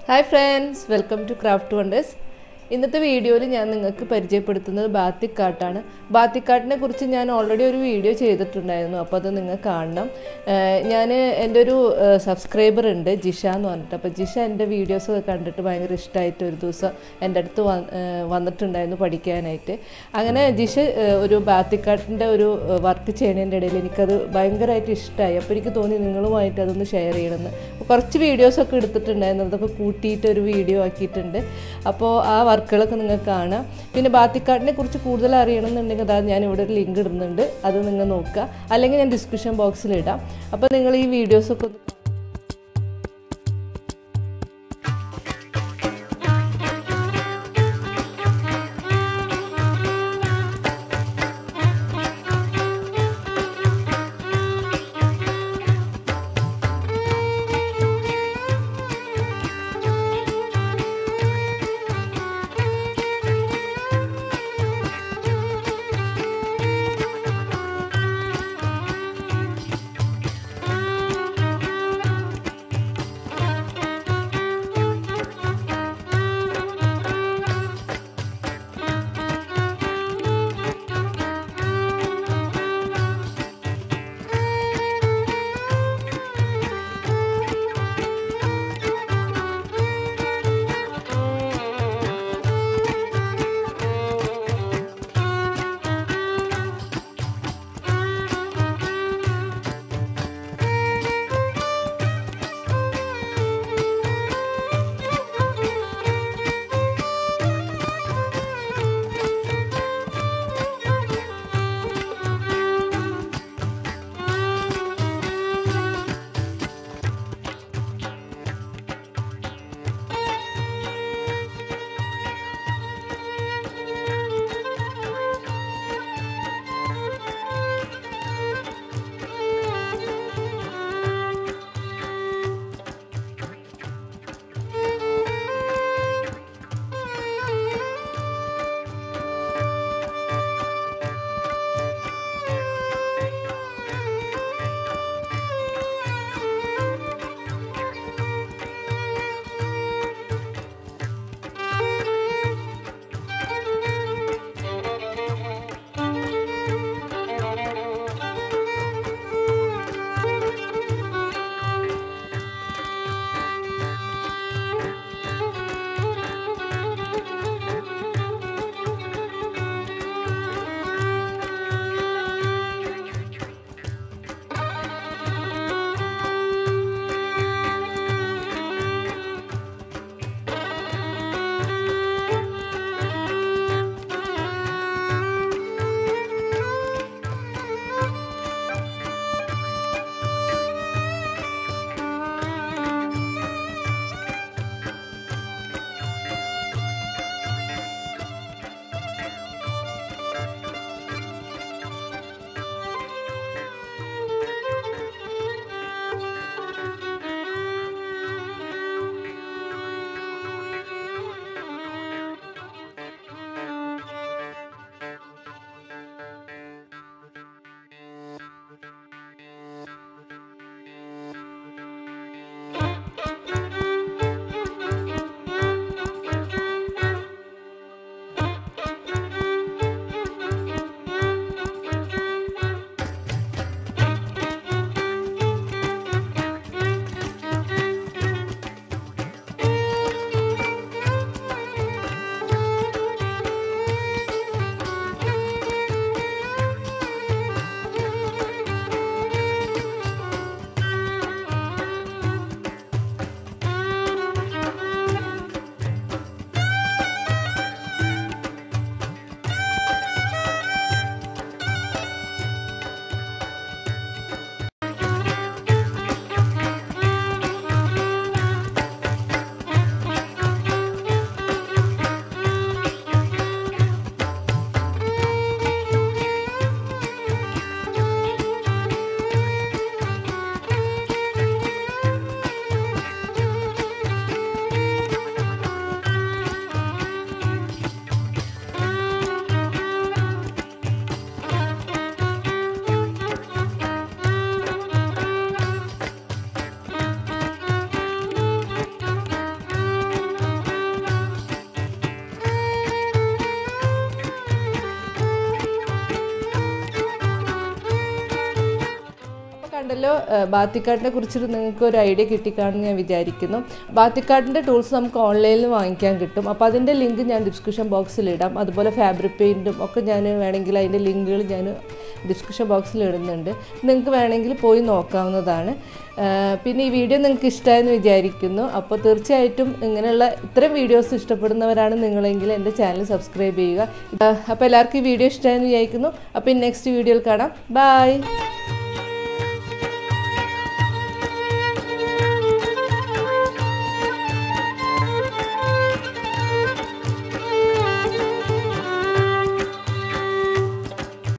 hi friends welcome to craft wonders ഇന്നത്തെ വീഡിയോയിൽ ഞാൻ നിങ്ങൾക്ക് പരിചയപ്പെടുത്തുന്നത് ബാത്തിക്കാട്ടാണ് ബാത്തിക്കാട്ടിനെ കുറിച്ച് ഞാൻ ഓൾറെഡി ഒരു വീഡിയോ ചെയ്തിട്ടുണ്ടായിരുന്നു അപ്പോൾ അത് നിങ്ങൾ കാണണം ഞാൻ എൻ്റെ ഒരു സബ്സ്ക്രൈബർ ഉണ്ട് ജിഷ എന്ന് പറഞ്ഞിട്ട് അപ്പോൾ ജിഷ എൻ്റെ വീഡിയോസൊക്കെ കണ്ടിട്ട് ഭയങ്കര ഇഷ്ടമായിട്ട് ഒരു ദിവസം എൻ്റെ അടുത്ത് വ- ഏഹ് വന്നിട്ടുണ്ടായിരുന്നു പഠിക്കാനായിട്ട് അങ്ങനെ ജിഷ ഏഹ് ഒരു ബാത്തിക്കാട്ടിൻ്റെ ഒരു വർക്ക് ചെയ്യണതിൻ്റെ ഇടയിൽ എനിക്കത് ഭയങ്കരമായിട്ട് ഇഷ്ടമായി അപ്പോൾ എനിക്ക് തോന്നി നിങ്ങളുമായിട്ട് അതൊന്ന് ഷെയർ ചെയ്യണമെന്ന് അപ്പോൾ കുറച്ച് വീഡിയോസൊക്കെ എടുത്തിട്ടുണ്ടായിരുന്നു അതൊക്കെ കൂട്ടിയിട്ട് ഒരു വീഡിയോ ആക്കിയിട്ടുണ്ട് അപ്പോൾ ആ വർക്കുകളൊക്കെ നിങ്ങൾക്ക് കാണാം പിന്നെ ബാത്തിക്കാട്ടിനെ കുറിച്ച് കൂടുതൽ അറിയണമെന്നുണ്ടെങ്കിൽ അതാ ഞാൻ ഇവിടെ ഒരു ലിങ്ക് ഇടുന്നുണ്ട് അത് നിങ്ങൾ നോക്കുക അല്ലെങ്കിൽ ഞാൻ ഡിസ്ക്രിപ്ഷൻ ബോക്സിൽ ഇടാം അപ്പോൾ നിങ്ങൾ ഈ വീഡിയോസൊക്കെ ഒന്ന് കണ്ടല്ലോ ബാത്തിക്കാട്ടിനെ കുറിച്ചിട്ട് നിങ്ങൾക്ക് ഒരു ഐഡിയ കിട്ടിക്കാണെന്ന് ഞാൻ വിചാരിക്കുന്നു ബാത്തിക്കാട്ടിൻ്റെ ടൂൾസ് നമുക്ക് ഓൺലൈനിൽ വാങ്ങിക്കാൻ കിട്ടും അപ്പോൾ അതിൻ്റെ ലിങ്ക് ഞാൻ ഡിസ്ക്രിപ്ഷൻ ബോക്സിൽ ഇടാം അതുപോലെ ഫാബ്രിക് പെയിൻറ്റും ഒക്കെ ഞാൻ വേണമെങ്കിൽ അതിൻ്റെ ലിങ്കുകൾ ഞാൻ ഡിസ്ക്രിപ്ഷൻ ബോക്സിൽ ഇടുന്നുണ്ട് നിങ്ങൾക്ക് വേണമെങ്കിൽ പോയി നോക്കാവുന്നതാണ് ആ, പിന്നെ ഈ വീഡിയോ നിങ്ങൾക്ക് ഇഷ്ടമായെന്ന് വിചാരിക്കുന്നു അപ്പോൾ തീർച്ചയായിട്ടും ഇങ്ങനെയുള്ള ഇത്തരം വീഡിയോസ് ഇഷ്ടപ്പെടുന്നവരാണ് നിങ്ങളെങ്കിൽ എൻ്റെ ചാനൽ സബ്സ്ക്രൈബ് ചെയ്യുക ആ, അപ്പോൾ എല്ലാവർക്കും ഈ വീഡിയോ ഇഷ്ടമായെന്ന് വിചാരിക്കുന്നു അപ്പോൾ നെക്സ്റ്റ് വീഡിയോയിൽ കാണാം ബൈ